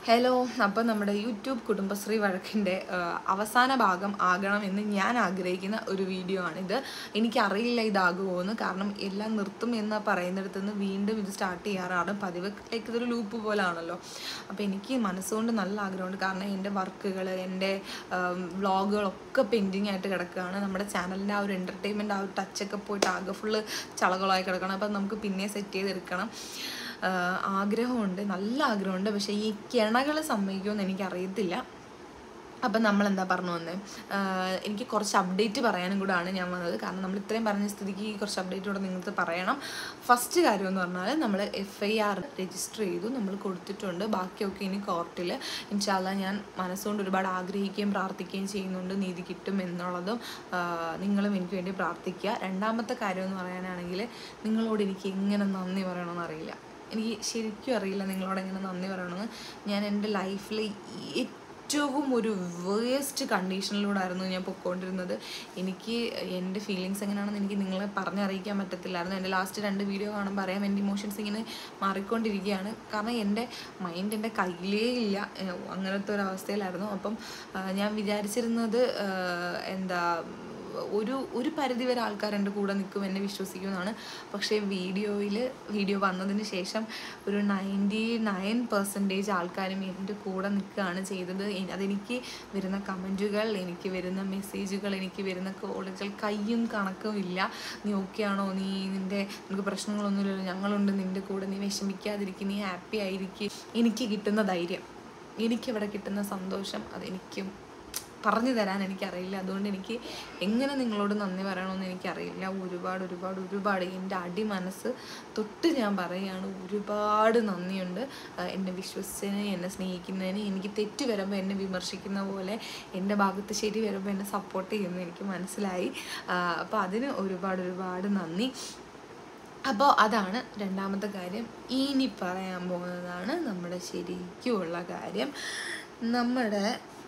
Hello അപ്പം നമ്മുടെ YouTube Kudumbashree വഴക്കിൻ്റെ അവസാന ഭാഗം ആകണമെന്ന് ഞാൻ ആഗ്രഹിക്കുന്ന ഒരു വീഡിയോ ആണിത് എനിക്കറിയില്ല ഇതാകുമോ എന്ന് കാരണം എല്ലാം നിർത്തും എന്ന് പറയുന്നിടത്ത് നിന്ന് വീണ്ടും ഇത് സ്റ്റാർട്ട് ചെയ്യാറാണ് പതിവ് ലൈക്ക് ഇതൊരു ലൂപ്പ് പോലാണല്ലോ അപ്പോൾ എനിക്ക് മനസ്സുകൊണ്ട് നല്ല ആഗ്രഹമുണ്ട് കാരണം എൻ്റെ വർക്കുകൾ എൻ്റെ വ്ളോഗുകളൊക്കെ പെൻഡിങ് ആയിട്ട് കിടക്കുകയാണ് നമ്മുടെ ചാനലിൻ്റെ ആ ഒരു എൻ്റർടൈൻമെൻറ്റ് ആ ഒരു ടച്ചൊക്കെ പോയിട്ട് ആകെ ഫുള്ള് ചളകളായി കിടക്കണം അപ്പം നമുക്ക് പിന്നെ സെറ്റ് ചെയ്തെടുക്കണം ആഹ് ആഗ്രഹമുണ്ട് നല്ല ആഗ്രഹമുണ്ട് പക്ഷേ ഈ കിണകൾ സമ്മതിക്കുമെന്ന് എനിക്കറിയത്തില്ല അപ്പം നമ്മൾ എന്താ പറഞ്ഞു വന്നേ ആഹ് എനിക്ക് കുറച്ച് അപ്ഡേറ്റ് പറയാനും കൂടാണ് ഞാൻ വന്നത് കാരണം നമ്മൾ ഇത്രയും പറഞ്ഞ സ്ഥിതിക്ക് ഈ കുറച്ച് അപ്ഡേറ്റ് കൂടെ നിങ്ങൾക്ക് പറയണം ഫസ്റ്റ് കാര്യം എന്ന് പറഞ്ഞാൽ നമ്മൾ എഫ് ഐ ആർ രജിസ്റ്റർ ചെയ്തു നമ്മൾ കൊടുത്തിട്ടുണ്ട് ബാക്കിയൊക്കെ ഇനി കോർട്ടിൽ ഇൻഷാല്ല ഞാൻ മനസ്സുകൊണ്ട് ഒരുപാട് ആഗ്രഹിക്കുകയും പ്രാർത്ഥിക്കുകയും ചെയ്യുന്നുണ്ട് നീതി കിട്ടും എന്നുള്ളതും ആഹ് നിങ്ങളും എനിക്ക് വേണ്ടി പ്രാർത്ഥിക്കുക രണ്ടാമത്തെ കാര്യം എന്ന് പറയാനാണെങ്കിൽ നിങ്ങളോട് എനിക്ക് എങ്ങനെ നന്ദി പറയണമെന്ന് അറിയില്ല എനിക്ക് ശരിക്കും അറിയില്ല നിങ്ങളോട് എങ്ങനെ നന്ദി പറയണമെന്ന് ഞാൻ എൻ്റെ ലൈഫിൽ ഏറ്റവും ഒരു വേസ്റ്റ് കണ്ടീഷനിലൂടെയായിരുന്നു ഞാൻ പൊയ്ക്കൊണ്ടിരുന്നത് എനിക്ക് എൻ്റെ ഫീലിങ്സ് എങ്ങനെയാണെന്ന് എനിക്ക് നിങ്ങളെ പറഞ്ഞറിയിക്കാൻ പറ്റത്തില്ലായിരുന്നു എൻ്റെ ലാസ്റ്റ് രണ്ട് വീഡിയോ കാണുമ്പോൾ അറിയാം എൻ്റെ ഇമോഷൻസ് ഇങ്ങനെ മാറിക്കൊണ്ടിരിക്കുകയാണ് കാരണം എൻ്റെ മൈൻഡ് എൻ്റെ കയ്യിലേ ഇല്ല ഏഹ് അങ്ങനത്തെ ഒരു അവസ്ഥയിലായിരുന്നു അപ്പം ആ, ഞാൻ വിചാരിച്ചിരുന്നത് ആ, എന്താ ഒരു ഒരു പരിധി വരെ ആൾക്കാർ എൻ്റെ കൂടെ നിൽക്കും എന്നെ വിശ്വസിക്കുമെന്നാണ് പക്ഷേ വീഡിയോയിൽ വീഡിയോ വന്നതിന് ശേഷം ഒരു നയൻറ്റി നയൻ പെർസെൻറ്റേജ് ആൾക്കാരും എൻ്റെ കൂടെ നിൽക്കുകയാണ് ചെയ്തത് എ- അതെനിക്ക് വരുന്ന കമൻറ്റുകൾ എനിക്ക് വരുന്ന മെസ്സേജുകൾ എനിക്ക് വരുന്ന കോളുകൾ കയ്യും കണക്കും ഇല്ല നീ ഓക്കെ ആണോ നീ നിൻ്റെ നിനക്ക് പ്രശ്നങ്ങളൊന്നുമില്ലല്ലോ ഞങ്ങളുണ്ട് നിൻ്റെ കൂടെ നീ വിഷമിക്കാതിരിക്കും നീ ഹാപ്പി ആയിരിക്കും എനിക്ക് കിട്ടുന്ന ധൈര്യം എനിക്കിവിടെ കിട്ടുന്ന സന്തോഷം അതെനിക്കും പറഞ്ഞു തരാൻ എനിക്കറിയില്ല അതുകൊണ്ട് എനിക്ക് എങ്ങനെ നിങ്ങളോട് നന്ദി പറയണമെന്ന് എനിക്കറിയില്ല ഒരുപാട് ഒരുപാട് ഒരുപാട് എൻ്റെ അടി മനസ്സ് തൊട്ട് ഞാൻ പറയുകയാണ് ഒരുപാട് നന്ദിയുണ്ട് ആഹ് എന്നെ വിശ്വസിച്ചതിന് എന്നെ സ്നേഹിക്കുന്നതിന് എനിക്ക് തെറ്റ് വരുമ്പോൾ എന്നെ വിമർശിക്കുന്ന പോലെ എൻ്റെ ഭാഗത്ത് ശരി വരുമ്പോൾ എന്നെ സപ്പോർട്ട് ചെയ്യുന്നു എനിക്ക് മനസ്സിലായി അപ്പോൾ അതിന് ഒരുപാട് ഒരുപാട് നന്ദി അപ്പോൾ അതാണ് രണ്ടാമത്തെ കാര്യം ഇനി പറയാൻ പോകുന്നതാണ് നമ്മുടെ ശരിക്കുമുള്ള കാര്യം നമ്മുടെ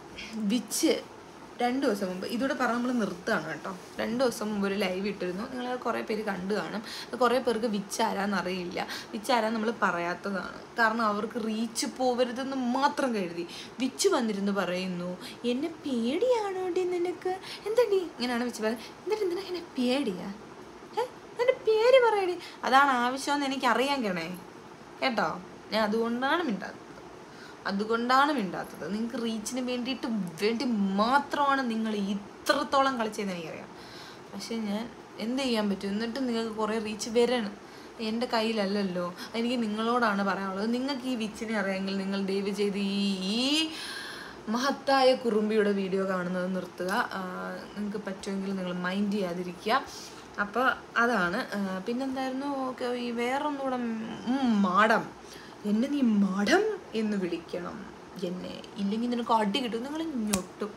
വിച്ച് രണ്ട് ദിവസം മുമ്പ് ഇതോടെ പറഞ്ഞ് നമ്മൾ നിർത്തുകയാണ് കേട്ടോ രണ്ട് ദിവസം മുമ്പ് ഒരു ലൈവ് ഇട്ടിരുന്നു നിങ്ങൾ കുറേ പേര് കണ്ടു കാണും കുറേ പേർക്ക് വിച്ച് ആരാന്നറിയില്ല വിച്ച് ആരാ നമ്മൾ പറയാത്തതാണ് കാരണം അവർക്ക് റീച്ച് പോവരുതെന്ന് മാത്രം കരുതി വിച്ച് വന്നിരുന്ന് പറയുന്നു എന്നെ പേടിയാണോടി നിനക്ക് എന്താടി ഇങ്ങനെയാണ് വിച്ച് പറയുന്നത് എന്നിട്ട് എന്തിനാ എന്നെ പേടിയാ ഏ എൻ്റെ പേര് പറയടി അതാണ് ആവശ്യമെന്ന് എനിക്ക് അറിയാൻ കേണേ കേട്ടോ ഞാൻ അതുകൊണ്ടാണ് മിണ്ടാത്തത് അതുകൊണ്ടാണ് മിണ്ടാത്തത് നിങ്ങൾക്ക് റീച്ചിന് വേണ്ടിയിട്ട് വേണ്ടി മാത്രമാണ് നിങ്ങൾ ഇത്രത്തോളം കളിച്ചതെന്ന് എനിക്കറിയാം പക്ഷെ ഞാൻ എന്ത് ചെയ്യാൻ പറ്റും എന്നിട്ട് നിങ്ങൾക്ക് കുറേ റീച്ച് വരണം എൻ്റെ കയ്യിലല്ലല്ലോ എനിക്ക് നിങ്ങളോടാണ് പറയാനുള്ളത് നിങ്ങൾക്ക് ഈ വിച്ചിനെ അറിയാമെങ്കിൽ നിങ്ങൾ ദയവ് ചെയ്ത് ഈ ഈ മഹത്തായ കുറുമ്പിയുടെ വീഡിയോ കാണുന്നത് നിർത്തുക നിങ്ങൾക്ക് പറ്റുമെങ്കിൽ നിങ്ങൾ മൈൻഡ് ചെയ്യാതിരിക്കുക അപ്പോൾ അതാണ് ആ, പിന്നെന്തായിരുന്നു ഓക്കെ ഈ വേറൊന്നുകൂടെ ഉം, മാടം എന്നെ നീ മഠം എന്ന് വിളിക്കണം എന്നെ ഇല്ലെങ്കിൽ നിനക്ക് അടി കിട്ടും നിങ്ങൾ ഞൊട്ടും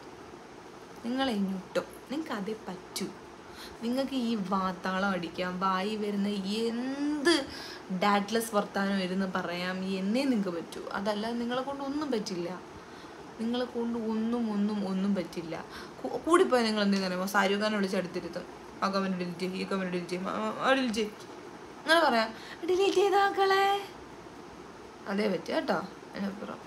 നിങ്ങളെ ഞൊട്ടും നിങ്ങൾക്ക് അതേ പറ്റൂ നിങ്ങൾക്ക് ഈ വാത്താളം അടിക്കാം വായി വരുന്ന എന്ത് ഡാറ്റ്ലെസ് വർത്താനം വരുന്ന പറയാം എന്നേ നിങ്ങൾക്ക് പറ്റൂ അതല്ലാതെ നിങ്ങളെ കൊണ്ട് ഒന്നും പറ്റില്ല നിങ്ങളെ കൊണ്ട് ഒന്നും ഒന്നും ഒന്നും പറ്റില്ല കൂ- കൂടിപ്പോയാൽ നിങ്ങൾ എന്തെങ്കിലും അറിയുമോ സാരൂഖ് ഖാനെ വിളിച്ച് അടുത്തിരുത്തും ആ കമൻറ്റ് ഡിലീറ്റ് ചെയ്യും ഈ കമൻറ്റ് ഡിലീറ്റ് ചെയ്യും ആ ഡിലീറ്റ് ചെയ്യും അങ്ങനെ പറയാം ഡിലീറ്റ് ചെയ്താക്കളെ അതേ പറ്റും കേട്ടോ അതിനപ്പുറം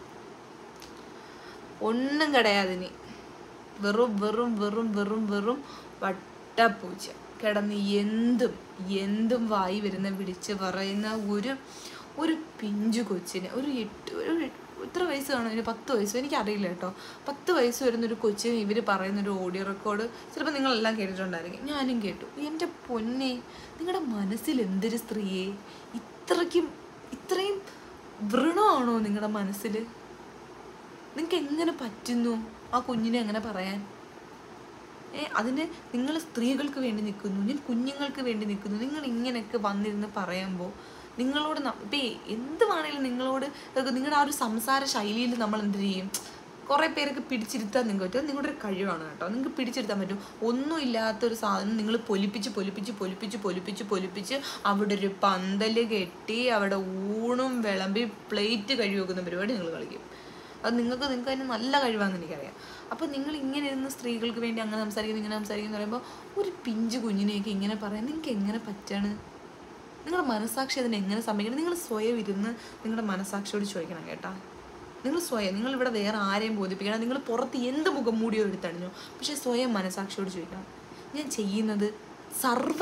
ഒന്നും കിടയാതിനി വെറും വെറും വെറും വെറും വെറും വട്ടപ്പൂച്ച കിടന്ന് എന്തും എന്തും വായി വരുന്ന വിളിച്ച് പറയുന്ന ഒരു ഒരു പിഞ്ചു കൊച്ചിന് ഒരു എട്ട് ഒരു എട്ട്- എത്ര വയസ്സ് കാണും ഒരു പത്ത് വയസ്സ് എനിക്കറിയില്ല കേട്ടോ പത്ത് വയസ്സ് വരുന്ന ഒരു കൊച്ചിന് ഇവർ പറയുന്ന ഒരു ഓഡിയോ റെക്കോർഡ് ചിലപ്പോൾ നിങ്ങളെല്ലാം കേട്ടിട്ടുണ്ടായിരിക്കും ഞാനും കേട്ടു എൻ്റെ പൊന്നെ നിങ്ങളുടെ മനസ്സിൽ എന്തൊരു സ്ത്രീയെ ഇത്രയ്ക്കും ഇത്രയും വ്രണമാണോ നിങ്ങളുടെ മനസ്സിൽ നിങ്ങൾക്ക് എങ്ങനെ പറ്റുന്നു ആ കുഞ്ഞിനെ എങ്ങനെ പറയാൻ ഏ അതിന് നിങ്ങൾ സ്ത്രീകൾക്ക് വേണ്ടി നിൽക്കുന്നു ഞാൻ കുഞ്ഞുങ്ങൾക്ക് വേണ്ടി നിൽക്കുന്നു നിങ്ങൾ ഇങ്ങനെയൊക്കെ വന്നിരുന്ന് പറയുമ്പോൾ നിങ്ങളോട് ന- ഇപ്പം എന്ത് വേണേലും നിങ്ങളോട് ഒക്കെ നിങ്ങളുടെ ആ ഒരു സംസാര ശൈലിയിൽ നമ്മൾ എന്ത് ചെയ്യും കുറേ പേരൊക്കെ പിടിച്ചിരുത്താൻ നിങ്ങൾക്ക് പറ്റും അത് നിങ്ങളുടെ ഒരു കഴിവാണ് കേട്ടോ നിങ്ങൾക്ക് പിടിച്ചിരുത്താൻ പറ്റും ഒന്നും ഇല്ലാത്തൊരു സാധനം നിങ്ങൾ പൊലിപ്പിച്ച് പൊലിപ്പിച്ച് പൊലിപ്പിച്ച് പൊലിപ്പിച്ച് പൊലിപ്പിച്ച് അവിടെ ഒരു പന്തല് കെട്ടി അവിടെ ഊണും വിളമ്പി പ്ലേറ്റ് കഴുകി വെക്കുന്ന പരിപാടി നിങ്ങൾ കളിക്കും അത് നിങ്ങൾക്ക് നിങ്ങൾക്ക് അതിന് നല്ല കഴിവാണെന്ന് എനിക്കറിയാം അപ്പോൾ നിങ്ങൾ ഇങ്ങനെ ഇരുന്ന് സ്ത്രീകൾക്ക് വേണ്ടി അങ്ങനെ സംസാരിക്കുന്നു ഇങ്ങനെ സംസാരിക്കുന്നു പറയുമ്പോൾ ഒരു പിഞ്ച് കുഞ്ഞിനെയൊക്കെ ഇങ്ങനെ പറയാൻ നിങ്ങൾക്ക് എങ്ങനെ പറ്റാണ് നിങ്ങളുടെ മനസാക്ഷി അതിനെ എങ്ങനെ സമ്മതിക്കണം നിങ്ങൾ സ്വയം ഇരുന്ന് നിങ്ങളുടെ മനസാക്ഷിയോട് ചോദിക്കണം കേട്ടാ നിങ്ങൾ സ്വയം നിങ്ങൾ ഇവിടെ വേറെ ആരെയും ബോധിപ്പിക്കണം നിങ്ങൾ പുറത്ത് എന്ത് മുഖം മൂടിയോ എടുത്തണിഞ്ഞോ പക്ഷെ സ്വയം മനസാക്ഷിയോട് ചോദിക്കണം ഞാൻ ചെയ്യുന്നത് സർവ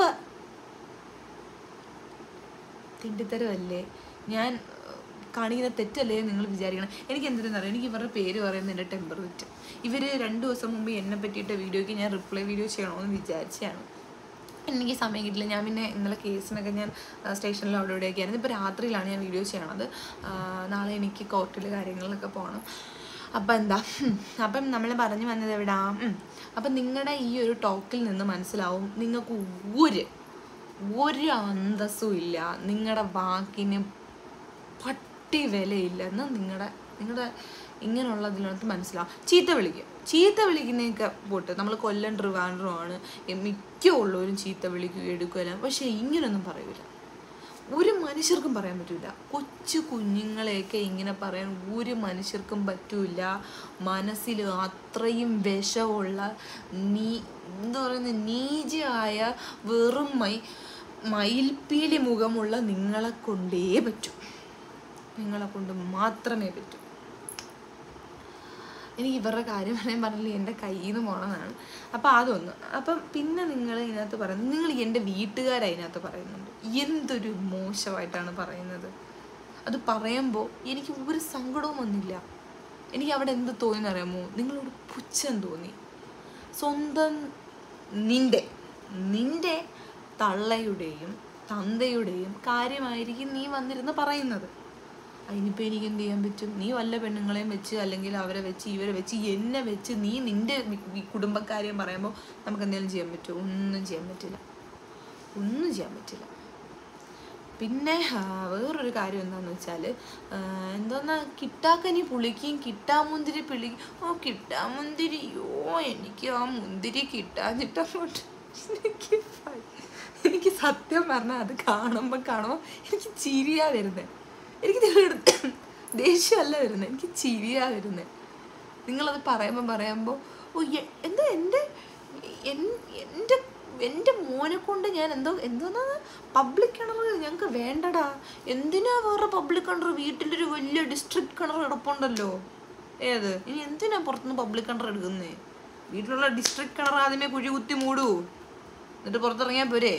തിണ്ടിത്തരമല്ലേ ഞാൻ ഏഹ്, കാണിക്കുന്ന തെറ്റല്ലേ എന്ന് നിങ്ങൾ വിചാരിക്കണം എനിക്ക് എന്തിനാണെന്ന് അറിയാം എനിക്ക് ഇവരുടെ പേര് പറയുന്നത് എൻ്റെ ടെമ്പറേറ്റ് ഇവർ രണ്ട് ദിവസം മുമ്പ് എന്നെ പറ്റിയിട്ട വീഡിയോയ്ക്ക് ഞാൻ റിപ്ലൈ വീഡിയോ ചെയ്യണമെന്ന് വിചാരിച്ചതാണ് എനിക്ക് സമയം കിട്ടില്ല ഞാൻ പിന്നെ ഇന്നലെ കേസിനൊക്കെ ഞാൻ ആ, സ്റ്റേഷനിൽ അവിടെ ഇവിടെയൊക്കെ ആയിരുന്നു ഇപ്പോൾ രാത്രിയിലാണ് ഞാൻ വീഡിയോ ചെയ്യണത് ആ, നാളെ എനിക്ക് കോർട്ടിൽ കാര്യങ്ങളിലൊക്കെ പോകണം അപ്പം എന്താ ഉം. അപ്പം നമ്മൾ പറഞ്ഞു വന്നത് എവിടാ ഉം. അപ്പം നിങ്ങളുടെ ഈ ഒരു ടോക്കിൽ നിന്ന് മനസ്സിലാവും നിങ്ങൾക്ക് ഒരു ഒരു അന്തസ്സും ഇല്ല നിങ്ങളുടെ വാക്കിന് പട്ടി വിലയില്ലെന്ന് നിങ്ങളുടെ നിങ്ങളുടെ ഇങ്ങനെയുള്ളതിനകത്ത് മനസ്സിലാവും ചീത്ത വിളിക്കും ചീത്ത വിളിക്കുന്നതൊക്കെ പോട്ട് നമ്മൾ കൊല്ലം ട്രിവാൻഡ്രമാണ് മിക്ക ഉള്ളവരും ചീത്ത വിളിക്കുകയും എടുക്കുകയില്ല പക്ഷേ ഇങ്ങനൊന്നും പറയൂല ഒരു മനുഷ്യർക്കും പറയാൻ പറ്റൂല കൊച്ചു കുഞ്ഞുങ്ങളെയൊക്കെ ഇങ്ങനെ പറയാൻ ഒരു മനുഷ്യർക്കും പറ്റൂല മനസ്സിൽ അത്രയും വിഷമുള്ള നീ എന്താ പറയുന്ന നീചയായ വെറും മൈ മയിൽപ്പീലി മുഖമുള്ള നിങ്ങളെ കൊണ്ടേ പറ്റൂ നിങ്ങളെ കൊണ്ട് മാത്രമേ പറ്റൂ എനിക്ക് ഇവരുടെ കാര്യം പറയാൻ പറഞ്ഞില്ല എൻ്റെ കയ്യിൽ നിന്ന് പോണതാണ് അപ്പം അതൊന്ന് അപ്പം പിന്നെ നിങ്ങൾ ഇതിനകത്ത് പറയുന്നത് നിങ്ങൾ എൻ്റെ വീട്ടുകാർ അതിനകത്ത് പറയുന്നുണ്ട് എന്തൊരു മോശമായിട്ടാണ് പറയുന്നത് അത് പറയുമ്പോൾ എനിക്ക് ഒരു സങ്കടവും വന്നില്ല എനിക്ക് അവിടെ എന്ത് തോന്നി അറിയാമോ നിങ്ങളോട് പുച്ഛം തോന്നി സ്വന്തം നിന്റെ നിന്റെ തള്ളയുടെയും തന്തയുടെയും കാര്യമായിരിക്കും നീ വന്നിരുന്ന് പറയുന്നത് അതിനിപ്പോൾ എനിക്ക് എന്ത് ചെയ്യാൻ പറ്റും നീ വല്ല പെണ്ണുങ്ങളെയും വെച്ച് അല്ലെങ്കിൽ അവരെ വെച്ച് ഇവരെ വെച്ച് എന്നെ വെച്ച് നീ നിന്റെ വി- വി- കുടുംബക്കാരെയും പറയുമ്പോൾ നമുക്ക് എന്തെങ്കിലും ചെയ്യാൻ പറ്റുമോ ഒന്നും ചെയ്യാൻ പറ്റില്ല ഒന്നും ചെയ്യാൻ പറ്റില്ല പിന്നെ ആ, വേറൊരു കാര്യം എന്താണെന്ന് വെച്ചാൽ എന്തോന്നാ കിട്ടാക്കനി പുളിക്കും കിട്ടാമുന്തിരി പിളിക്കും ഓ കിട്ടാമുന്തിരിയോ എനിക്ക് ആ മുന്തിരി കിട്ടാഞ്ഞിട്ടങ്ങോട്ട് എനിക്ക് ഭയ- എനിക്ക് സത്യം പറഞ്ഞാൽ അത് കാണുമ്പോൾ കാണുമ്പോൾ എനിക്ക് ചിരിയാ വരുന്നത് എനിക്ക് നിങ്ങളുടെ ദേഷ്യമല്ല വരുന്നത് എനിക്ക് ചിരിയാ വരുന്നത് നിങ്ങളത് പറയുമ്പോൾ പറയുമ്പോൾ ഓ എ- എന്താ എൻ്റെ എൻ- എൻ്റെ എൻ്റെ മോനെ കൊണ്ട് ഞാൻ എന്തോ എന്തോന്നാ പബ്ലിക് കിണർ ഞങ്ങൾക്ക് വേണ്ടടാ എന്തിനാ വേറെ പബ്ലിക് കിണർ വീട്ടിലൊരു വലിയ ഡിസ്ട്രിക്ട് കിണർ കിടപ്പുണ്ടല്ലോ ഏത് ഇനി എന്തിനാ പുറത്തുനിന്ന് പബ്ലിക് കിണർ എടുക്കുന്നേ വീട്ടിലുള്ള ഡിസ്ട്രിക്ട് കിണർ ആദ്യമേ കുഴി കുത്തി മൂടൂ എന്നിട്ട് പുറത്തിറങ്ങിയാൽ പോരെ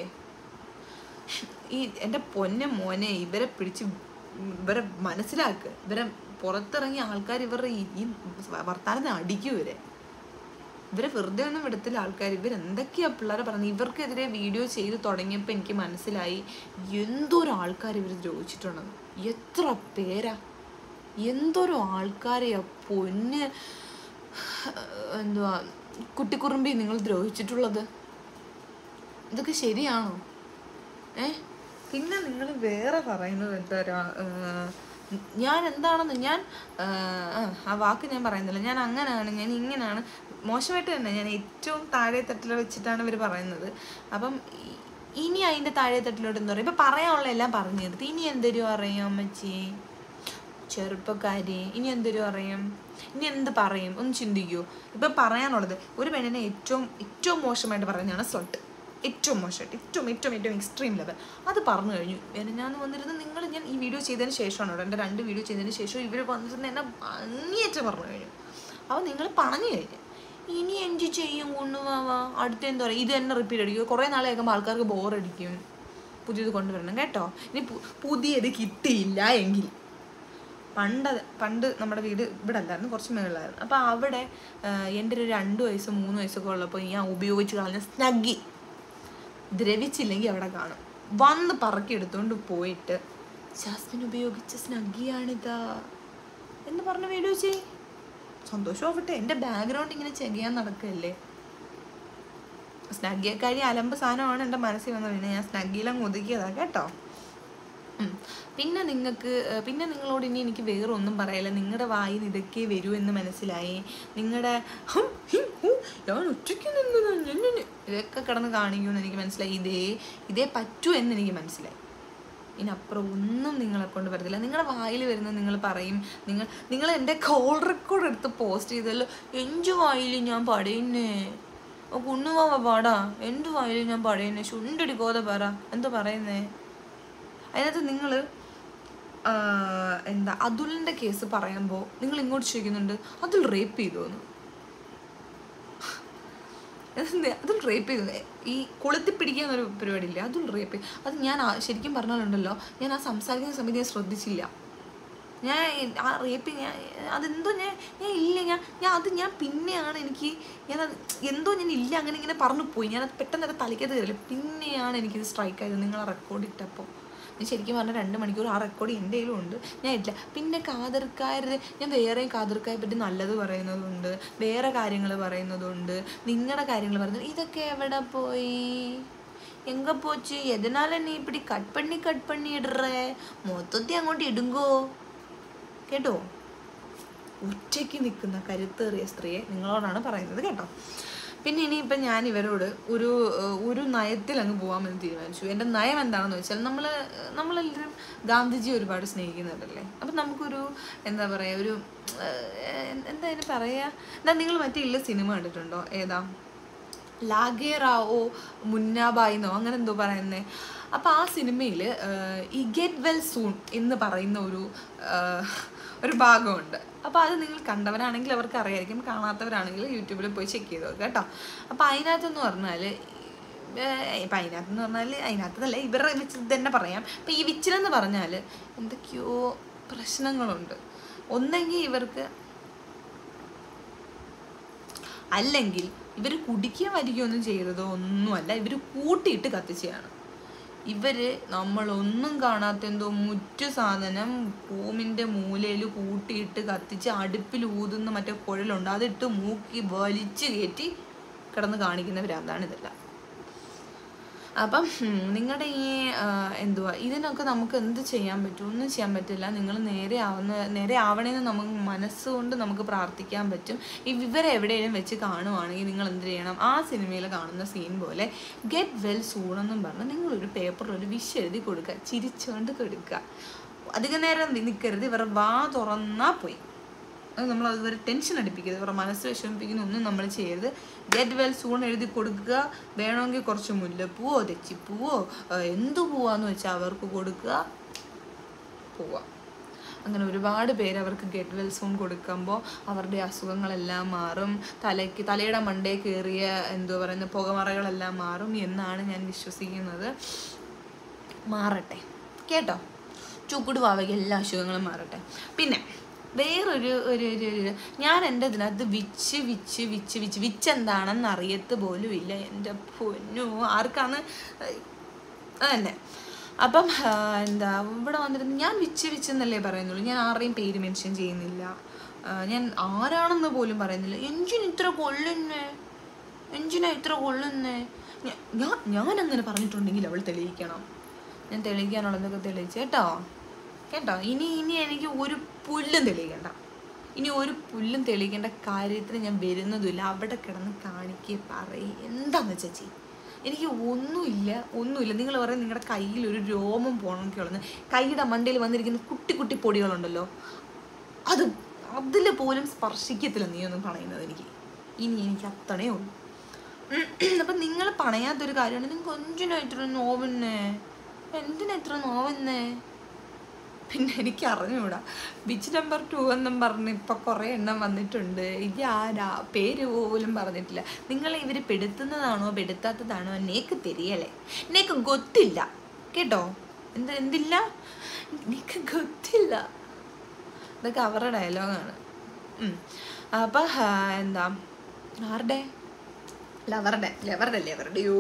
ഈ എൻ്റെ പൊന്നെ മോനെ ഇവരെ പിടിച്ച് ഇവരെ മനസ്സിലാക്ക് ഇവരെ പുറത്തിറങ്ങിയ ആൾക്കാർ ഇവരുടെ ഈ ഈ വർത്താനത്തിന് അടിക്കും ഇവരെ ഇവരെ വെറുതെ ഒന്നും വിടത്തില്ല ആൾക്കാർ ഇവരെന്തൊക്കെയാ പിള്ളേരെ പറയുന്നത് ഇവർക്കെതിരെ വീഡിയോ ചെയ്ത് തുടങ്ങിയപ്പോൾ എനിക്ക് മനസ്സിലായി എന്തോരം ആൾക്കാർ ഇവർ ദ്രോഹിച്ചിട്ടുണ്ടെന്ന് എത്ര പേരാ എന്തോരം ആൾക്കാരെയാ പൊന്ന് എന്തുവാ കുട്ടിക്കുറുമ്പി നിങ്ങൾ ദ്രോഹിച്ചിട്ടുള്ളത് ഇതൊക്കെ ശരിയാണോ ഏ പിന്നെ നിങ്ങൾ വേറെ പറയുന്നത് എന്താ ഞാൻ എന്താണെന്ന് ഞാൻ ആ, ആ, ആ വാക്ക് ഞാൻ പറയുന്നില്ല ഞാൻ അങ്ങനെയാണ് ഞാൻ ഇങ്ങനെയാണ് മോശമായിട്ട് തന്നെ ഞാൻ ഏറ്റവും താഴെ തട്ടിൽ വെച്ചിട്ടാണ് ഇവർ പറയുന്നത് അപ്പം ഇ- ഇനി അതിൻ്റെ താഴെ തട്ടിലോട്ട് എന്താ പറയുക ഇപ്പം പറയാനുള്ള എല്ലാം പറഞ്ഞു തീർത്ത് ഇനി എന്തൊരു അറിയാം അമ്മച്ചി ചെറുപ്പക്കാരി ഇനി എന്തൊരു പറയും ഇനി എന്ത് പറയും ഒന്ന് ചിന്തിക്കൂ ഇപ്പം പറയാനുള്ളത് ഒരു പെണ്ണിനെ ഏറ്റവും ഏറ്റവും മോശമായിട്ട് പറയുന്നതാണ് സ്ലട്ട് ഏറ്റവും മോശമായിട്ട് ഏറ്റവും ഏറ്റവും ഏറ്റവും എക്സ്ട്രീം ലെവൽ അത് പറഞ്ഞു കഴിഞ്ഞു ഞാൻ വന്നിരുന്ന് നിങ്ങൾ ഞാൻ ഈ വീഡിയോ ചെയ്തതിന് ശേഷമാണ് കേട്ടോ എൻ്റെ രണ്ട് വീഡിയോ ചെയ്തതിന് ശേഷം ഇവർ വന്നിരുന്ന് എന്നെ അങ്ങേയറ്റം പറഞ്ഞു കഴിഞ്ഞു അപ്പോൾ നിങ്ങൾ പറഞ്ഞു കഴിഞ്ഞു ഇനി എന്ത് ചെയ്യും കൊണ്ടുപോവാ അടുത്ത എന്താ പറയുക ഇത് തന്നെ റിപ്പീറ്റ് അടിക്കും കുറേ നാളെ കേൾക്കുമ്പോൾ ആൾക്കാർക്ക് ബോറടിക്കും പുതിയത് കൊണ്ടുവരണം കേട്ടോ ഇനി പു- പുതിയത് കിട്ടിയില്ല എങ്കിൽ പണ്ട് പണ്ട് നമ്മുടെ വീട് ഇവിടെ അല്ലായിരുന്നു കുറച്ച് മേളിലായിരുന്നു അപ്പോൾ അവിടെ ആ, എൻ്റെ ഒരു രണ്ട് വയസ്സ് മൂന്ന് വയസ്സൊക്കെ ഉള്ളപ്പോൾ ഞാൻ ഉപയോഗിച്ച് കളഞ്ഞ സ്നഗ്ഗി ദ്രവിച്ചില്ലെങ്കിൽ അവിടെ കാണും വന്ന് പറക്കി എടുത്തുകൊണ്ട് പോയിട്ട് ജാസ്മിൻ ഉപയോഗിച്ച സ്നഗ്ഗിയാണിതാ എന്ന് പറഞ്ഞ വീഡിയോ ചെയ് സന്തോഷമാവട്ടെ എൻ്റെ ബാക്ക്ഗ്രൗണ്ട് ഇങ്ങനെ ചെയ്യാൻ നടക്കുകയല്ലേ സ്നഗ്ഗിയെക്കാരി അലമ്പ് സാധനമാണ് എൻ്റെ മനസ്സിൽ വന്നത് പിന്നെ ഞാൻ സ്നഗ്ഗിയിലങ്ങ് ഒതുക്കിയതാ കേട്ടോ ഉം. പിന്നെ നിങ്ങൾക്ക് പിന്നെ നിങ്ങളോട് ഇനി എനിക്ക് വേറെ ഒന്നും പറയില്ല നിങ്ങളുടെ വായിൽ നിന്ന് ഇതൊക്കെ വരൂ എന്ന് മനസ്സിലായി നിങ്ങളുടെ ഹും, ഹിം, ഹു, ഞാൻ ഒറ്റയ്ക്ക് നിന്നതാ, ഞാൻ, ഞാൻ, ഞാൻ. ഇതൊക്കെ കിടന്ന് കാണിക്കുമെന്ന് എനിക്ക് മനസ്സിലായി ഇതേ ഇതേ പറ്റൂ എന്ന് എനിക്ക് മനസ്സിലായി ഇനി അപ്പുറം ഒന്നും നിങ്ങളെ കൊണ്ട് വരത്തില്ല നിങ്ങളുടെ വായിൽ വരുന്നത് നിങ്ങൾ പറയും നിങ്ങൾ നിങ്ങൾ എൻ്റെ കോൾ റെക്കോർഡ് എടുത്ത് പോസ്റ്റ് ചെയ്തല്ലോ എൻ്റെ വായിൽ ഞാൻ പടയുന്നേ ഓ കുണ്ണുവാവ പാടാ എൻ്റെ വായിൽ ഞാൻ പടയുന്നേ ചുണ്ടടിക്കോതെ പറ എന്താ പറയുന്നേ അതിനകത്ത് നിങ്ങൾ ആ, എന്താ അതുലിൻ്റെ കേസ് പറയുമ്പോൾ നിങ്ങൾ ഇങ്ങോട്ട് ചോദിക്കുന്നുണ്ട് അതുൽ റേപ്പ് ചെയ്തു എന്ന് എന്ത് അതുൽ റേപ്പ് ചെയ്തു ഈ കൊളുത്തി പിടിക്കാൻ ഒരു പരിപാടിയില്ല അതുൽ റേപ്പ് അത് ഞാൻ ആ- ശരിക്കും പറഞ്ഞാലുണ്ടല്ലോ ഞാൻ ആ സംസാരിക്കുന്ന സമയത്ത് ഞാൻ ശ്രദ്ധിച്ചില്ല ഞാൻ ആ റേപ്പ് ഞാൻ അതെന്തോ ഞാൻ ഞാൻ ഇല്ല ഞാൻ ഞാൻ അത് ഞാൻ പിന്നെയാണ് എനിക്ക് ഞാനത് എന്തോ ഞാൻ ഇല്ല അങ്ങനെ ഇങ്ങനെ പറഞ്ഞു പോയി ഞാനത് പെട്ടെന്ന് അത് തലയ്ക്കത് കയറില്ല പിന്നെയാണ് എനിക്കിത് സ്ട്രൈക്ക് ആയത് നിങ്ങൾ ആ റെക്കോർഡ് ഇട്ടപ്പോൾ ഞാൻ ശരിക്കും പറഞ്ഞാൽ രണ്ട് മണിക്കൂർ ആ റെക്കോർഡ് എൻ്റെ കയ്യിലും ഉണ്ട് ഞാൻ ഇല്ല പിന്നെ കാതർക്കാരുടെ ഞാൻ വേറെയും കാതർക്കാരെ പറ്റി നല്ലത് പറയുന്നതുണ്ട് വേറെ കാര്യങ്ങൾ പറയുന്നതുണ്ട് നിങ്ങളുടെ കാര്യങ്ങൾ പറയുന്നത് ഇതൊക്കെ എവിടെ പോയി എങ്ക പോച്ച് എதனால നീ இப்படி കട്ട് പണി കട്ട് പണി ഇടറേ മൊത്തത്തിൽ അങ്ങോട്ട് ഇടുങ്കോ കേട്ടോ ഒറ്റയ്ക്ക് നിൽക്കുന്ന കരുത്തേറിയ സ്ത്രീയെ നിങ്ങളോടാണ് പറയുന്നത് കേട്ടോ പിന്നെ ഇനിയിപ്പം ഞാൻ ഇവരോട് ഒരു ഏഹ്, ഒരു നയത്തിൽ അങ്ങ് പോകാമെന്ന് തീരുമാനിച്ചു എൻ്റെ നയം എന്താണെന്ന് വെച്ചാൽ നമ്മൾ നമ്മളെല്ലാവരും ഗാന്ധിജി ഒരുപാട് സ്നേഹിക്കുന്നുണ്ടല്ലേ അപ്പം നമുക്കൊരു എന്താ പറയുക ഒരു ഏഹ്, എന്താ അതിന് പറയുക എന്താ നിങ്ങൾ മറ്റേ ഇല്ല സിനിമ കണ്ടിട്ടുണ്ടോ ഏതാ ലാഗേറാവോ മുന്നാബായിന്നോ അങ്ങനെ എന്തോ പറയുന്നേ അപ്പോൾ ആ സിനിമയിൽ ഈ ഗെറ്റ് വെൽ സൂൺ എന്ന് പറയുന്ന ഒരു ആഹ്, ഒരു ഭാഗമുണ്ട് അപ്പോൾ അത് നിങ്ങൾ കണ്ടവരാണെങ്കിൽ അവർക്ക് അറിയായിരിക്കും കാണാത്തവരാണെങ്കിൽ യൂട്യൂബിൽ പോയി ചെക്ക് ചെയ്ത് നോക്കുക കേട്ടോ അപ്പോൾ അതിനകത്തെന്ന് പറഞ്ഞാൽ ഇപ്പം അതിനകത്തെന്ന് പറഞ്ഞാൽ അതിനകത്തല്ല ഇവരുടെ വെച്ച് തന്നെ പറയാം ഇപ്പം ഈ വിച്ചിലെന്ന് പറഞ്ഞാൽ എന്തൊക്കെയോ പ്രശ്നങ്ങളുണ്ട് ഒന്നെങ്കിൽ ഇവർക്ക് അല്ലെങ്കിൽ ഇവർ കുടിക്കുകയും വരികയൊന്നും ചെയ്തതോ ഒന്നുമല്ല ഇവർ കൂട്ടിയിട്ട് കത്തിച്ചതാണ് ഇവര് നമ്മളൊന്നും കാണാത്ത എന്തോ മുറ്റു സാധനം റൂമിന്റെ മൂലയിൽ കൂട്ടിയിട്ട് കത്തിച്ച് അടുപ്പിൽ ഊതുന്ന മറ്റേ കുഴലുണ്ട് അതിട്ട് മൂക്കി വലിച്ചു കയറ്റി കിടന്ന് കാണിക്കുന്നവരാണ് ഇതെല്ലാം അപ്പം നിങ്ങളുടെ ഈ ആ, എന്തുവാ ഇതിനൊക്കെ നമുക്ക് എന്ത് ചെയ്യാൻ പറ്റും ഒന്നും ചെയ്യാൻ പറ്റില്ല നിങ്ങൾ നേരെ ആവുന്ന നേരെ ആവണേന്ന് നമുക്ക് മനസ്സുകൊണ്ട് നമുക്ക് പ്രാർത്ഥിക്കാൻ പറ്റും ഈ വിവരം എവിടെയെങ്കിലും വെച്ച് കാണുവാണെങ്കിൽ നിങ്ങൾ എന്ത് ചെയ്യണം ആ സിനിമയിൽ കാണുന്ന സീൻ പോലെ ഗെറ്റ് വെൽ സൂൺ എന്നും പറഞ്ഞ് നിങ്ങളൊരു പേപ്പറിൽ ഒരു വിഷ് എഴുതി കൊടുക്കുക ചിരിച്ചുകൊണ്ട് കൊടുക്കുക അധികം നേരം നിൽക്കരുത് ഇവരുടെ വാ തുറന്നാ പോയി അത് നമ്മൾ അതുവരെ ടെൻഷൻ അടിപ്പിക്കരുത് ഇവരുടെ മനസ്സ് വിഷമിപ്പിക്കുന്ന ഒന്നും നമ്മൾ ചെയ്യരുത് ഗെറ്റ് വെൽ സൂൺ എഴുതി കൊടുക്കുക വേണമെങ്കിൽ കുറച്ച് മുല്ലപ്പൂവോ തെച്ചിപ്പൂവോ ആ, എന്ത് പൂവാന്ന് വെച്ചാൽ അവർക്ക് കൊടുക്കുക പോവാം അങ്ങനെ ഒരുപാട് പേര് അവർക്ക് ഗെറ്റ് വെൽ സൂൺ കൊടുക്കുമ്പോൾ അവരുടെ അസുഖങ്ങളെല്ലാം മാറും തലയ്ക്ക് തലയുടെ മണ്ടേ കയറിയ എന്തോ പറയുന്ന പുകമറകളെല്ലാം മാറും എന്നാണ് ഞാൻ വിശ്വസിക്കുന്നത് മാറട്ടെ കേട്ടോ ചൂക്കുട് വാവയ്ക്ക് എല്ലാ അസുഖങ്ങളും മാറട്ടെ പിന്നെ വേറൊരു ഒരു ഒരു ഒരു ഞാൻ എൻ്റെ ഇതിനകത്ത് വിച്ച് വിച്ച് വിച്ച് വിച്ച് വിച്ച് എന്താണെന്ന് അറിയത്ത് പോലും ഇല്ല എൻ്റെ പൊന്നു ആർക്കാണ് അതന്നെ അപ്പം ആ, എന്താ ഇവിടെ വന്നിരുന്ന് ഞാൻ വിച്ച് വിച്ച് എന്നല്ലേ പറയുന്നുള്ളൂ ഞാൻ ആരുടെയും പേര് മെൻഷൻ ചെയ്യുന്നില്ല ആ, ഞാൻ ആരാണെന്ന് പോലും പറയുന്നില്ല എഞ്ചിൻ ഇത്ര കൊള്ളുന്നേ എഞ്ചിനാ ഇത്ര കൊള്ളുന്നേ ഞ- ഞാൻ ഞാൻ അങ്ങനെ പറഞ്ഞിട്ടുണ്ടെങ്കിൽ അവൾ തെളിയിക്കണം ഞാൻ തെളിയിക്കാനുള്ളതൊക്കെ തെളിയിച്ചു കേട്ടോ കേട്ടോ ഇനി ഇനി എനിക്ക് ഒരു പുല്ലും തെളിയിക്കണ്ട ഇനി ഒരു പുല്ലും തെളിയിക്കേണ്ട കാര്യത്തിന് ഞാൻ വരുന്നതുമില്ല അവിടെ കിടന്ന് കാണിക്കുക പറയും എന്താന്ന് വെച്ചാ ചെയ്യും എനിക്ക് ഒന്നുമില്ല ഒന്നുമില്ല നിങ്ങൾ പറയും നിങ്ങളുടെ കയ്യിൽ ഒരു രോമം പോകണമെങ്കിൽ കൈയുടെ മണ്ടയിൽ വന്നിരിക്കുന്ന കുട്ടി കുട്ടി പൊടികളുണ്ടല്ലോ അത് അതിൽ പോലും സ്പർശിക്കത്തില്ല നീ ഒന്നും പണയുന്നത് എനിക്ക് ഇനി എനിക്ക് അത്തണേ ഉള്ളൂ അപ്പം നിങ്ങൾ പണയാത്തൊരു കാര്യമാണ് നിങ്ങൾക്ക് എന്തിനാ ഇത്ര നോവുന്നേ എന്തിനാ ഇത്ര നോവുന്നേ പിന്നെ എനിക്ക് അറിഞ്ഞൂടാ ബിച്ച് നമ്പർ ടു എന്നും പറഞ്ഞ് ഇപ്പൊ കുറെ എണ്ണം വന്നിട്ടുണ്ട് ഇത് ആരാ പേര് പോലും പറഞ്ഞിട്ടില്ല നിങ്ങളെ ഇവര് പെടുത്തുന്നതാണോ പെടുത്താത്തതാണോ നേക്ക് തെരിയലേ നേക്ക് ഗൊത്തില്ല കേട്ടോ എന്ത് എന്തില്ല നിക്ക് ഗൊത്തില്ല ഇതൊക്കെ അവരുടെ ഡയലോഗാണ് അപ്പം എന്താ ആരുടെ ലവറുടെ ലവറുടെ ലവറുടെയോ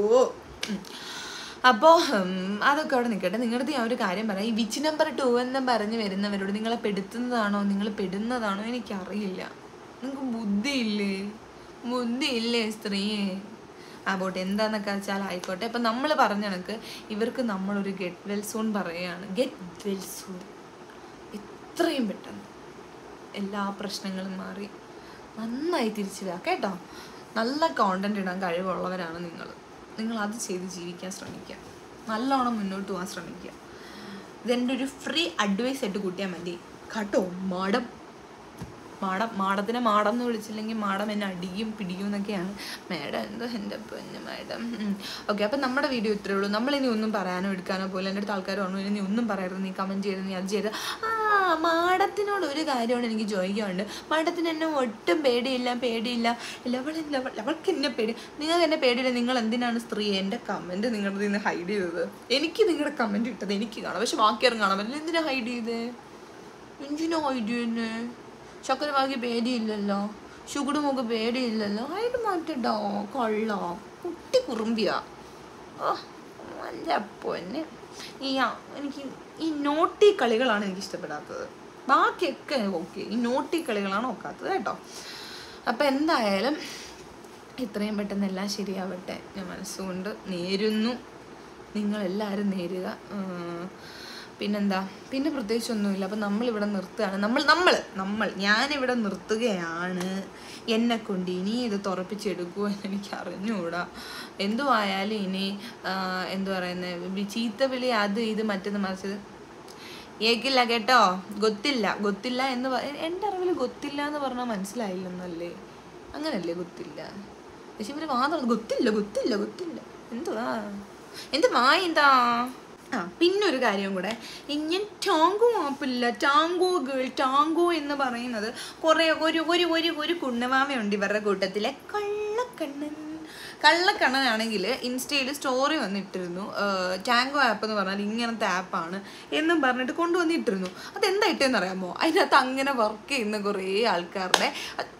അപ്പോൾ അതൊക്കെ അവിടെ നിൽക്കട്ടെ നിങ്ങളുടെ ഞാൻ ഒരു കാര്യം പറയാം ഈ വിച്ച് നമ്പർ ടു എന്ന് പറഞ്ഞ് വരുന്നവരോട് നിങ്ങളെ പെടുത്തുന്നതാണോ നിങ്ങൾ പെടുന്നതാണോ എനിക്കറിയില്ല നിങ്ങൾക്ക് ബുദ്ധിയില്ലേ ബുദ്ധിയില്ലേ സ്ത്രീയെ ആ പോട്ടെ എന്താന്നൊക്കെ വെച്ചാൽ ആയിക്കോട്ടെ അപ്പം നമ്മൾ പറഞ്ഞ കണക്ക് ഇവർക്ക് നമ്മളൊരു ഗെറ്റ് വെൽ സൂൺ പറയുകയാണ് ഗെറ്റ് വെൽ സൂൺ എത്രയും പെട്ടെന്ന് എല്ലാ പ്രശ്നങ്ങളും മാറി നന്നായി തിരിച്ചു വരാം കേട്ടോ നല്ല കോണ്ടന്റ് ഇടാൻ കഴിവുള്ളവരാണ് നിങ്ങൾ നിങ്ങൾ അത് ചെയ്ത് ജീവിക്കാൻ ശ്രമിക്കുക നല്ലോണം മുന്നോട്ട് പോകാൻ ശ്രമിക്കുക ഇതെൻ്റെ ഒരു ഫ്രീ അഡ്വൈസ് ആയിട്ട് കൂട്ടിയാൽ മതി കേട്ടോ മാഡം മാടം മാടത്തിനെ മാടം എന്ന് വിളിച്ചില്ലെങ്കിൽ മാടം എന്നെ അടിയും പിടിയും എന്നൊക്കെയാണ് മാഡം എന്തോ എൻ്റെ പൊന്ന് മാഡം ഓക്കെ അപ്പം നമ്മുടെ വീഡിയോ ഇത്രേ ഉള്ളൂ നമ്മളിനി ഒന്നും പറയാനോ എടുക്കാനോ പോലെ എൻ്റെ അടുത്ത് ആൾക്കാർ പറഞ്ഞു ഇനി ഒന്നും പറയരുത് നീ കമൻറ്റ് ചെയ്ത് നീ അത് ചെയ്ത് ആ മാടത്തിനോട് ഒരു കാര്യമാണ് എനിക്ക് ചോദിക്കാനുണ്ട് മാഡത്തിന് എന്നെ ഒട്ടും പേടിയില്ല പേടിയില്ല ലവളില്ല അവൾക്ക് എന്നെ പേടി നിങ്ങൾക്ക് എന്നെ പേടിയില്ല നിങ്ങൾ എന്തിനാണ് സ്ത്രീ എൻ്റെ കമൻറ്റ് നിങ്ങളുടെ നിന്ന് ഹൈഡ് ചെയ്തത് എനിക്ക് നിങ്ങളുടെ കമൻറ്റ് ഇട്ടത് എനിക്ക് കാണാം പക്ഷെ ബാക്കിയാരും കാണാൻ പറ്റില്ല എന്തിനാ ഹൈഡ് ചെയ്തേ എന്തിനാ ഹൈഡ് ചെയ്യുന്നേ ചക്കരവാക്കി പേടിയില്ലല്ലോ ഷുഗുഡ് മുഖ് പേടിയില്ലല്ലോ അതിന് മാറ്റട്ടോ കൊള്ളോ കുട്ടി കുറുമ്പിയാ ഓ നല്ല പൊന്നെ ഈ ആ- എനിക്ക് ഈ നോട്ടി കളികളാണ് എനിക്ക് ഇഷ്ടപ്പെടാത്തത് ബാക്കിയൊക്കെ ഓക്കെ ഈ നോട്ടി കളികളാണ് ഒക്കാത്തത് കേട്ടോ അപ്പം എന്തായാലും എത്രയും പെട്ടെന്ന് എല്ലാം ശരിയാവട്ടെ ഞാൻ മനസ്സുകൊണ്ട് നേരുന്നു നിങ്ങളെല്ലാവരും നേരുക ഉം, പിന്നെന്താ പിന്നെ പ്രത്യേകിച്ചൊന്നുമില്ല അപ്പം നമ്മളിവിടെ നിർത്തുകയാണ് നമ്മൾ നമ്മൾ നമ്മൾ ഞാനിവിടെ നിർത്തുകയാണ് എന്നെ കൊണ്ട് ഇനി ഇത് തുറപ്പിച്ചെടുക്കുമോ എന്ന് എനിക്ക് അറിഞ്ഞുകൂടാ എന്തുവായാലും ഇനി ആ, എന്തു പറയുന്നത് ചീത്ത വിളി അത് ഇത് മറ്റേത് മറിച്ചത് ഏക്കില്ല കേട്ടോ ഗൊത്തില്ല ഗൊത്തില്ല എന്ന് പറ എൻ്റെ അറിവിൽ ഗൊത്തില്ല എന്ന് പറഞ്ഞാൽ മനസ്സിലായില്ലെന്നല്ലേ അങ്ങനല്ലേ ഗൊത്തില്ല പക്ഷെ ഇവര് വാദം ഗൊത്തില്ല ഗൊത്തില്ല ഗൊത്തില്ല എന്തുവാ എന്തുവാ എന്താ ആ പിന്നെ ഒരു കാര്യം കൂടെ ഇങ്ങനെ ടാങ്കോ ആപ്പില്ല ടാങ്കോ ഗേൾ ടാങ്കോ എന്ന് പറയുന്നത് കുറേ ഒരു ഒരു ഒരു ഒരു കുണ്ണമാമയുണ്ട് ഇവരുടെ കൂട്ടത്തിലെ കള്ളക്കണ്ണൻ കള്ളക്കണ്ണനാണെങ്കിൽ ഇൻസ്റ്റയിൽ സ്റ്റോറി വന്നിട്ടിരുന്നു ടാങ്കോ ആപ്പ് എന്ന് പറഞ്ഞാൽ ഇങ്ങനത്തെ ആപ്പാണ് എന്നും പറഞ്ഞിട്ട് കൊണ്ടുവന്നിട്ടിരുന്നു അതെന്താ ഇട്ടെന്ന് അറിയാമോ അതിനകത്ത് അങ്ങനെ വർക്ക് ചെയ്യുന്ന കുറേ ആൾക്കാരുടെ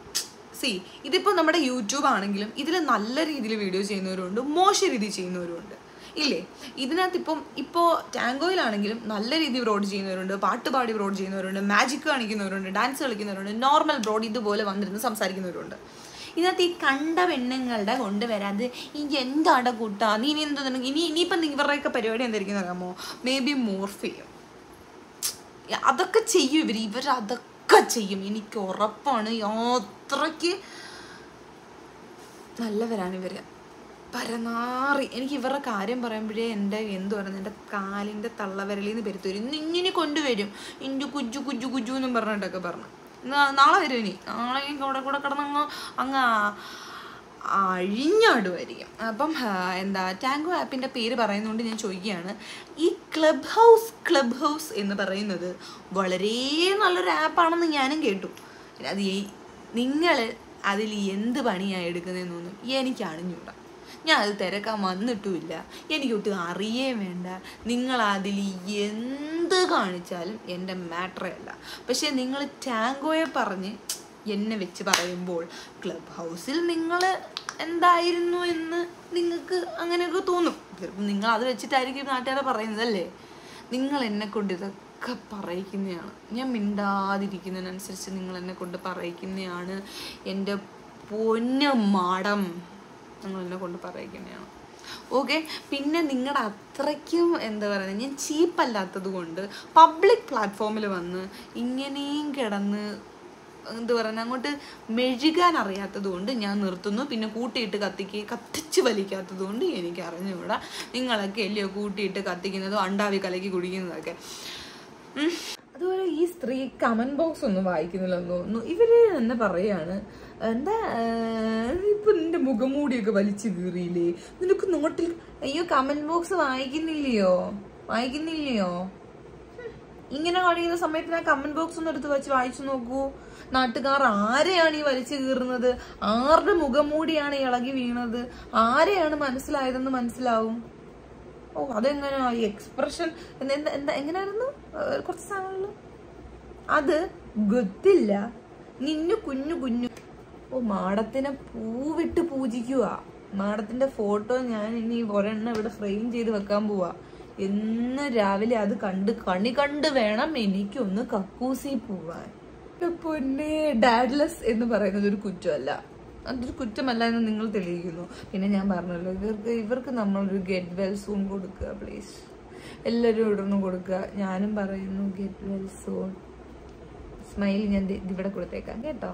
സി ഇതിപ്പോൾ നമ്മുടെ യൂട്യൂബ് ആണെങ്കിലും ഇതിൽ നല്ല രീതിയിൽ വീഡിയോ ചെയ്യുന്നവരുണ്ട് മോശം രീതിയിൽ ചെയ്യുന്നവരുണ്ട് ഇല്ലേ ഇതിനകത്ത് ഇപ്പം ഇപ്പോൾ ടാങ്കോയിലാണെങ്കിലും നല്ല രീതിയിൽ ബ്രോഡ് ചെയ്യുന്നവരുണ്ട് പാട്ട് പാടി ബ്രോഡ് ചെയ്യുന്നവരുണ്ട് മാജിക് കാണിക്കുന്നവരുണ്ട് ഡാൻസ് കളിക്കുന്നവരുണ്ട് നോർമൽ ബ്രോഡ് ഇതുപോലെ വന്നിരുന്ന് സംസാരിക്കുന്നവരുണ്ട് ഇതിനകത്ത് ഈ കണ്ട പെണ്ണുങ്ങളുടെ കൊണ്ടുവരാത് ഈ എന്താണ് കൂട്ടാ നീ ഇനി എന്താ ഇനി ഇനിയിപ്പം ഇവരുടെയൊക്കെ പരിപാടി എന്തായിരിക്കും അറിയാമോ മേ ബി മോർഫ് ചെയ്യും അതൊക്കെ ചെയ്യും ഇവർ ഇവർ അതൊക്കെ ചെയ്യും എനിക്ക് ഉറപ്പാണ് അത്രയ്ക്ക് നല്ലവരാണ് ഇവര് പരനാറി എനിക്ക് ഇവരുടെ കാര്യം പറയുമ്പോഴേ എൻ്റെ എന്ത് പറയുന്നത് എൻ്റെ കാലിൻ്റെ തള്ളവിരലിൽ നിന്ന് പെരുത്തരും ഇന്ന് ഇങ്ങനെ കൊണ്ടുവരും ഇഞ്ചു കുജു കുജു കുജു എന്നും പറഞ്ഞിട്ടൊക്കെ പറഞ്ഞു നാ- നാളെ വരും ഇനി നാളെ എനിക്ക് അവിടെ കൂടെ കിടന്നങ്ങ് അങ്ങ് അഴിഞ്ഞാടുമായിരിക്കും അപ്പം ആ, എന്താ ടാങ്കോ ആപ്പിൻ്റെ പേര് പറയുന്നതുകൊണ്ട് ഞാൻ ചോദിക്കുകയാണ് ഈ ക്ലബ് ഹൗസ് ക്ലബ് ഹൗസ് എന്ന് പറയുന്നത് വളരെ നല്ലൊരു ആപ്പാണെന്ന് ഞാനും കേട്ടു അത് നിങ്ങൾ അതിൽ എന്ത് പണിയാണ് എടുക്കുന്നതെന്നൊന്നും എനിക്ക് അറിഞ്ഞൂടാ ഞാൻ അത് തിരക്കാൻ വന്നിട്ടുമില്ല എനിക്കൊട്ട് അറിയേ വേണ്ട നിങ്ങൾ അതിൽ എന്ത് കാണിച്ചാലും എൻ്റെ മാറ്ററേ അല്ല പക്ഷേ നിങ്ങൾ ടാങ്കോയെ പറഞ്ഞ് എന്നെ വെച്ച് പറയുമ്പോൾ ക്ലബ് ഹൗസിൽ നിങ്ങൾ എന്തായിരുന്നു എന്ന് നിങ്ങൾക്ക് അങ്ങനെയൊക്കെ തോന്നും ചിലപ്പോൾ നിങ്ങൾ അത് വെച്ചിട്ടായിരിക്കും നാട്ടുകാരെ പറയുന്നതല്ലേ നിങ്ങൾ എന്നെ കൊണ്ട് ഇതൊക്കെ പറയിക്കുന്നതാണ് ഞാൻ മിണ്ടാതിരിക്കുന്നതിനനുസരിച്ച് നിങ്ങൾ എന്നെ കൊണ്ട് പറയിക്കുന്നതാണ് എൻ്റെ പൊന്ന മാടം നിങ്ങൾ എന്നെ കൊണ്ട് പറയിക്കുന്നതാണ് ഓക്കെ പിന്നെ നിങ്ങളുടെ അത്രയ്ക്കും എന്താ പറയുക ഞാൻ ചീപ്പല്ലാത്തത് കൊണ്ട് പബ്ലിക് പ്ലാറ്റ്ഫോമിൽ വന്ന് ഇങ്ങനെയും കിടന്ന് എന്ത് പറയുക അങ്ങോട്ട് മെഴുകാൻ അറിയാത്തത് കൊണ്ട് ഞാൻ നിർത്തുന്നു പിന്നെ കൂട്ടിയിട്ട് കത്തിക്ക് കത്തിച്ച് വലിക്കാത്തത് കൊണ്ട് എനിക്ക് അറിഞ്ഞുകൂടാ നിങ്ങളൊക്കെ അല്ലയോ കൂട്ടിയിട്ട് കത്തിക്കുന്നതും അണ്ടാവി കലക്കി കുടിക്കുന്നതൊക്കെ ഉം. അതുപോലെ ഈ സ്ത്രീ കമന്റ് ബോക്സ് ഒന്നും വായിക്കുന്നില്ലെന്ന് തോന്നുന്നു ഇവര് തന്നെ പറയാണ് എന്താ ഏർ, ഇപ്പൊ നിന്റെ മുഖംമൂടിയൊക്കെ വലിച്ചു കീറിയില്ലേ നിനക്ക് നോട്ടിൽ അയ്യോ കമന്റ് ബോക്സ് വായിക്കുന്നില്ലയോ വായിക്കുന്നില്ലയോ ഹും. ഇങ്ങനെ കാണിക്കുന്ന സമയത്ത് ഞാൻ കമന്റ് ബോക്സ് ഒന്ന് എടുത്ത് വെച്ച് വായിച്ചു നോക്കൂ നാട്ടുകാർ ആരെയാണ് ഈ വലിച്ചു കീറുന്നത് ആരുടെ മുഖംമൂടിയാണ് ഇളകി വീണത് ആരെയാണ് മനസ്സിലായതെന്ന് മനസ്സിലാവും ഓ അതെങ്ങനെയാ ഈ എക്സ്പ്രഷൻ എന്താ എന്താ എങ്ങനെയായിരുന്നു ഏഹ് കുറച്ച് സാധനങ്ങൾ അത് ഗൊത്തില്ല നിന്നു കുഞ്ഞു കുഞ്ഞു ഓ മാടത്തിനെ പൂവിട്ട് പൂജിക്കുക മാടത്തിന്റെ ഫോട്ടോ ഞാൻ ഇനി ഒരെണ്ണം ഇവിടെ ഫ്രെയിം ചെയ്ത് വെക്കാൻ പോവാ എന്ന് രാവിലെ അത് കണ്ട് കണി കണ്ട് വേണം എനിക്കൊന്ന് കക്കൂസി പോവാൻ എന്റെ പൊന്നെ ഡാഡ്ലെസ് എന്ന് പറയുന്നത് ഒരു കുറ്റമല്ല അതൊരു കുറ്റമല്ല എന്ന് നിങ്ങൾ തെളിയിക്കുന്നു പിന്നെ ഞാൻ പറഞ്ഞല്ലോ ഇവർക്ക് ഇവർക്ക് നമ്മളൊരു ഗെറ്റ് വെൽ സൂൺ കൊടുക്കുക പ്ലീസ് എല്ലാവരും ഇവിടുന്ന് കൊടുക്കുക ഞാനും പറയുന്നു ഗെറ്റ് വെൽ സൂൺ സ്മൈൽ ഞാൻ ദേ ഇവിടെ കൊടുത്തേക്കാം കേട്ടോ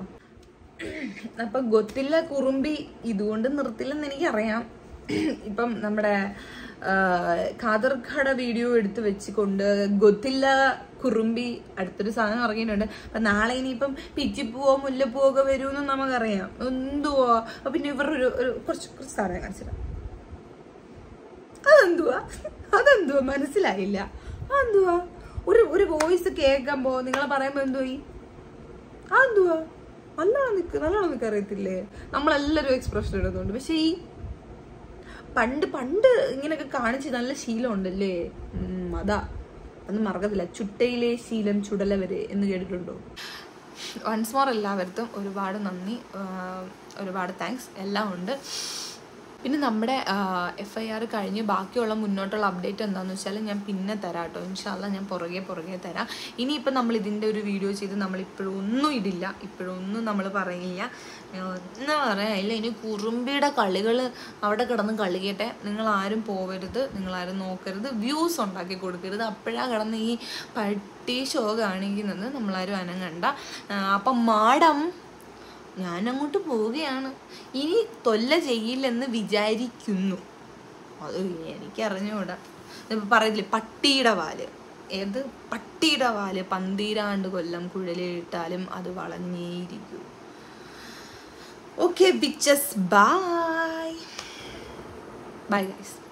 അപ്പൊ ഗൊത്തില്ല കുറുമ്പി ഇതുകൊണ്ട് നിർത്തില്ലെന്ന് എനിക്കറിയാം ഇപ്പം നമ്മുടെ ഖാദർഖട വീഡിയോ എടുത്ത് വെച്ചുകൊണ്ട് ഗൊത്തില്ല കുറുമ്പി അടുത്തൊരു സാധനം ഇറങ്ങിയിട്ടുണ്ട് അപ്പൊ നാളെ ഇനിയിപ്പം പിച്ചിപ്പൂവോ മുല്ലപ്പൂവോ ഒക്കെ വരുമെന്ന് നമുക്കറിയാം എന്തുവോ അപ്പൊ പിന്നെ ഇവരൊരു ഒരു കുറച്ച് കുറച്ച് സാധനം കാണിച്ചിടാം അതെന്തുവാ അതെന്തുവാ മനസ്സിലായില്ല അതെന്തുവാ ഒരു ഒരു വോയിസ് കേൾക്കുമ്പോ നിങ്ങളെ പറയുമ്പോ എന്തോയി അതെന്തുവാ നല്ലോണം നിക്ക് നല്ലോണം നിക്ക് അറിയത്തില്ലേ നമ്മളെല്ലാരും എക്സ്പ്രഷൻ ഇടുന്നുണ്ട് പക്ഷെ ഈ പണ്ട് പണ്ട് ഇങ്ങനെയൊക്കെ കാണിച്ച് നല്ല ശീലം ഉണ്ടല്ലേ ഉം, അതാ ഒന്നും മറക്കത്തില്ല ചുട്ടയിലെ ശീലം ചുടലവരെ എന്ന് കേട്ടിട്ടുണ്ടോ വൺസ് മോർ എല്ലാവർക്കും ഒരുപാട് നന്ദി ആഹ് ഒരുപാട് താങ്ക്സ് എല്ലാം ഉണ്ട് പിന്നെ നമ്മുടെ എഫ് ഐ ആർ കഴിഞ്ഞ് ബാക്കിയുള്ള മുന്നോട്ടുള്ള അപ്ഡേറ്റ് എന്താണെന്ന് വെച്ചാൽ ഞാൻ പിന്നെ തരാം കേട്ടോ ഇൻഷാല്ല ഞാൻ പുറകെ പുറകെ തരാം ഇനിയിപ്പോൾ നമ്മൾ ഇതിൻ്റെ ഒരു വീഡിയോ ചെയ്ത് നമ്മൾ ഇപ്പോഴും ഒന്നും ഇടില്ല ഇപ്പോഴും ഒന്നും നമ്മൾ പറയില്ല ഒന്നും പറയാനില്ല ഇനി കുറുമ്പിയുടെ കളികൾ അവിടെ കിടന്ന് കളിക്കട്ടെ നിങ്ങൾ ആരും പോവരുത് നിങ്ങൾ ആരും നോക്കരുത് വ്യൂസ് ഉണ്ടാക്കി കൊടുക്കരുത് അപ്പോഴാണ് കിടന്ന് ഈ പട്ടി ഷോ കാണിക്കുന്നത് നമ്മളാരും അനങ്ങണ്ട ആ, അപ്പം മാഡം ഞാൻ അങ്ങോട്ട് പോവുകയാണ് ഇനി തൊല്ല ചെയ്യില്ലെന്ന് വിചാരിക്കുന്നു അത് എനിക്കറിഞ്ഞൂടാ ഇപ്പൊ പറയത്തില്ലേ പട്ടിയുടെ വാല് ഏത് പട്ടിയുടെ വാല് പന്തീരാണ്ട് കൊല്ലം കുഴലിട്ടാലും അത് വളഞ്ഞേയിരിക്കും okay bitches bye bye guys